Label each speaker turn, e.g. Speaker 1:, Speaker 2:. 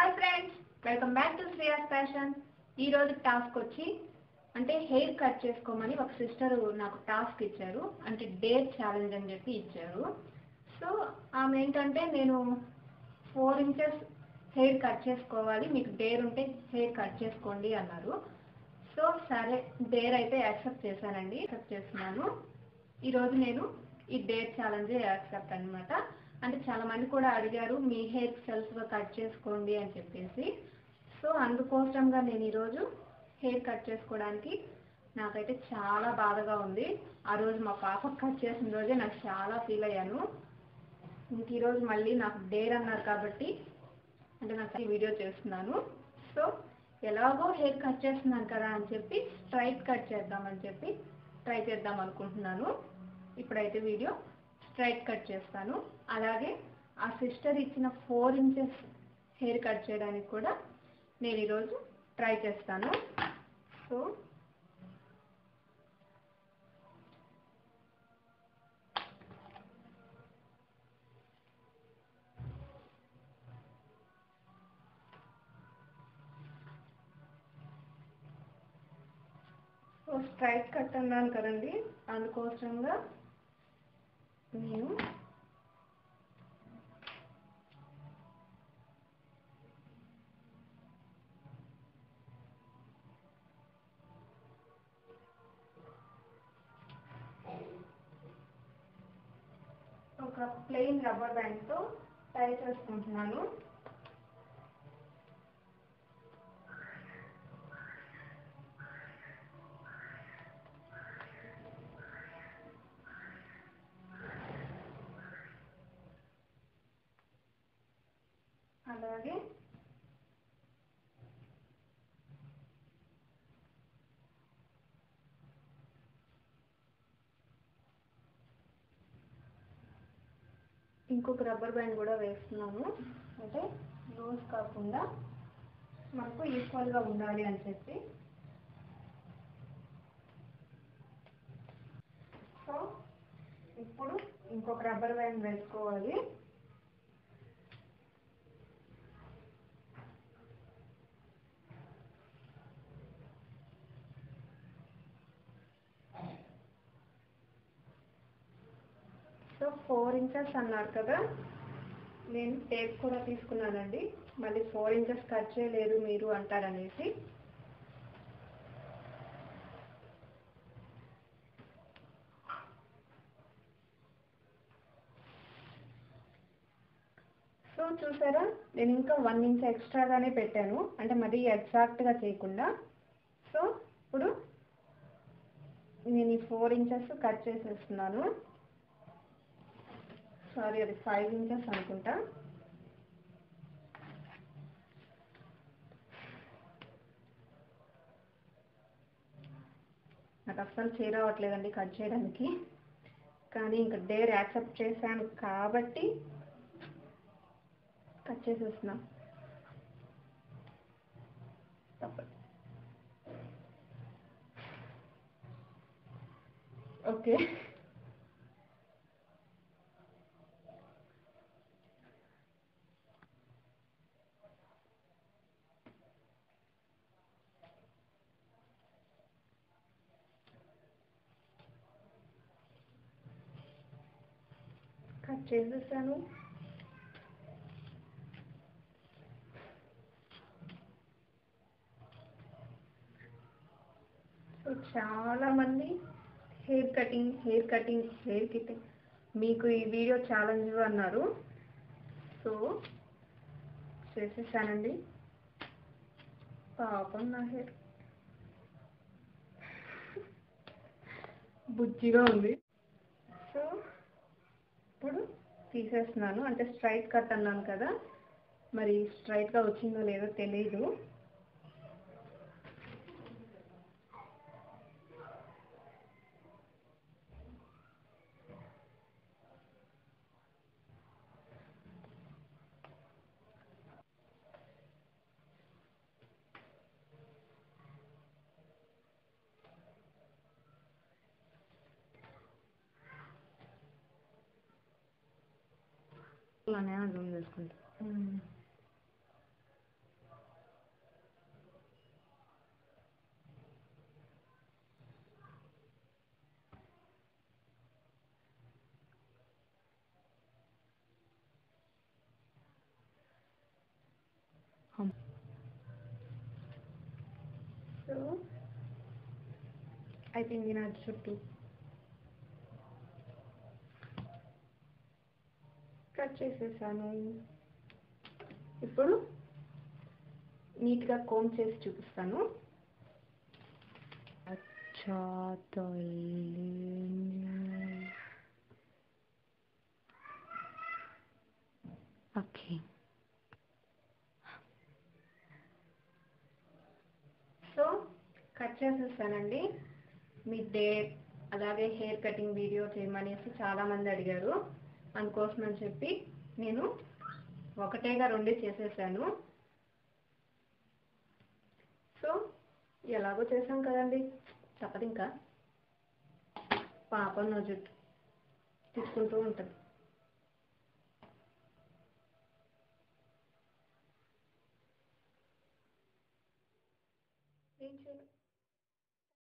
Speaker 1: hi friends welcome back to Shreyas fashion ఈ రోజు task వచ్చి అంటే హెయిర్ కట్ చేసుకోమని ఒక సిస్టర్ నాకు టాస్క్ ఇచ్చారు అంటే డేర్ ఛాలెంజ్ అని చెప్పి ఇచ్చారు సో ఆమె ఏంటంటే నేను ఫోర్ ఇంచెస్ హెయిర్ కట్ చేసుకోవాలి మీకు డేర్ ఉంటే హెయిర్ కట్ చేసుకోండి అన్నారు సో సరే డేర్ అయితే యాక్సెప్ట్ చేశానండి యాక్సెప్ట్ చేస్తున్నాను ఈరోజు నేను ఈ డేర్ ఛాలెంజ్ యాక్సెప్ట్ అన్నమాట అంటే చాలా మంది కూడా అడిగారు మీ హెయిర్ సెల్ఫ్గా కట్ చేసుకోండి అని చెప్పేసి సో అందుకోసంగా నేను ఈరోజు హెయిర్ కట్ చేసుకోవడానికి నాకైతే చాలా బాధగా ఉంది ఆ రోజు మా పాప కట్ చేసిన రోజే నాకు చాలా ఫీల్ అయ్యాను ఇంక ఈరోజు మళ్ళీ నాకు డేర్ అన్నారు కాబట్టి అంటే నాకు ఈ వీడియో చేస్తున్నాను సో ఎలాగో హెయిర్ కట్ చేస్తున్నాను కదా అని చెప్పి స్ట్రైట్ కట్ చేద్దామని చెప్పి ట్రై చేద్దాం అనుకుంటున్నాను ఇప్పుడైతే వీడియో స్ట్రైట్ కట్ చేస్తాను అలాగే ఆ సిస్టర్ ఇచ్చిన ఫోర్ ఇంచెస్ హెయిర్ కట్ చేయడానికి కూడా నేను ఈరోజు ట్రై చేస్తాను సో సో స్ట్రైట్ కట్ అన్నాను కదండి అందుకోసంగా నేను ఒక ప్లెయిన్ రబ్బర్ బ్యాండ్తో టై చేసుకుంటున్నాను అలాగే ఇంకొక రబ్బర్ బ్యాండ్ కూడా వేస్తున్నాను అంటే లూజ్ కాకుండా మనకు ఈక్వల్గా ఉండాలి అని చెప్పి సో ఇప్పుడు ఇంకొక రబ్బర్ బ్యాండ్ వేసుకోవాలి సో ఫోర్ ఇంచెస్ అన్నారు కదా నేను టేప్ కూడా తీసుకున్నానండి మళ్ళీ ఫోర్ ఇంచెస్ కట్ చేయలేరు మీరు అంటారనేసి సో చూసారా నేను ఇంకా వన్ ఇంచ్ ఎక్స్ట్రాగానే పెట్టాను అంటే మరీ ఎగ్జాక్ట్గా చేయకుండా సో ఇప్పుడు నేను ఈ ఫోర్ ఇంచెస్ కట్ చేసేస్తున్నాను సారీ అది ఫైవ్ ఇంచెస్ అనుకుంటా నాకు అస్సలు చేయరావట్లేదండి కట్ చేయడానికి కానీ ఇంకా డేర్ యాక్సెప్ట్ చేశాను కాబట్టి కట్ చేసేస్తున్నా తప్పదు ఓకే కట్ చేసేసాను సో చాలా మంది hair cutting hair cutting hair cutting మీకు ఈ వీడియో ఛాలెంజ్ అన్నారు సో చేసేసానండి పాపం నా హెయిర్ బుజ్జిగా ఉంది సో ఇప్పుడు తీసేస్తున్నాను అంటే స్ట్రైట్ కట్ అన్నాను కదా మరి స్ట్రైట్గా వచ్చిందో లేదో తెలియదు
Speaker 2: అలానే జూమ్ చేసుకుంటా
Speaker 1: సో అయిపోయింది నా చుట్టూ కట్ చేసేసాను ఇప్పుడు నీట్గా కోమ్ చేసి చూపిస్తాను
Speaker 2: అచ్చా తల్లి ఓకే
Speaker 1: సో కట్ చేసేసానండి మీ డే అలాగే హెయిర్ కటింగ్ వీడియో చేయమనేసి చాలామంది అడిగారు అందుకోసం అని చెప్పి నేను ఒకటేగా రెండే చేసేసాను సో ఎలాగో చేసాం కదండి తప్పదు ఇంకా పాపం నా జుట్టు తీసుకుంటూ ఉంటుంది ఏం చేయాలి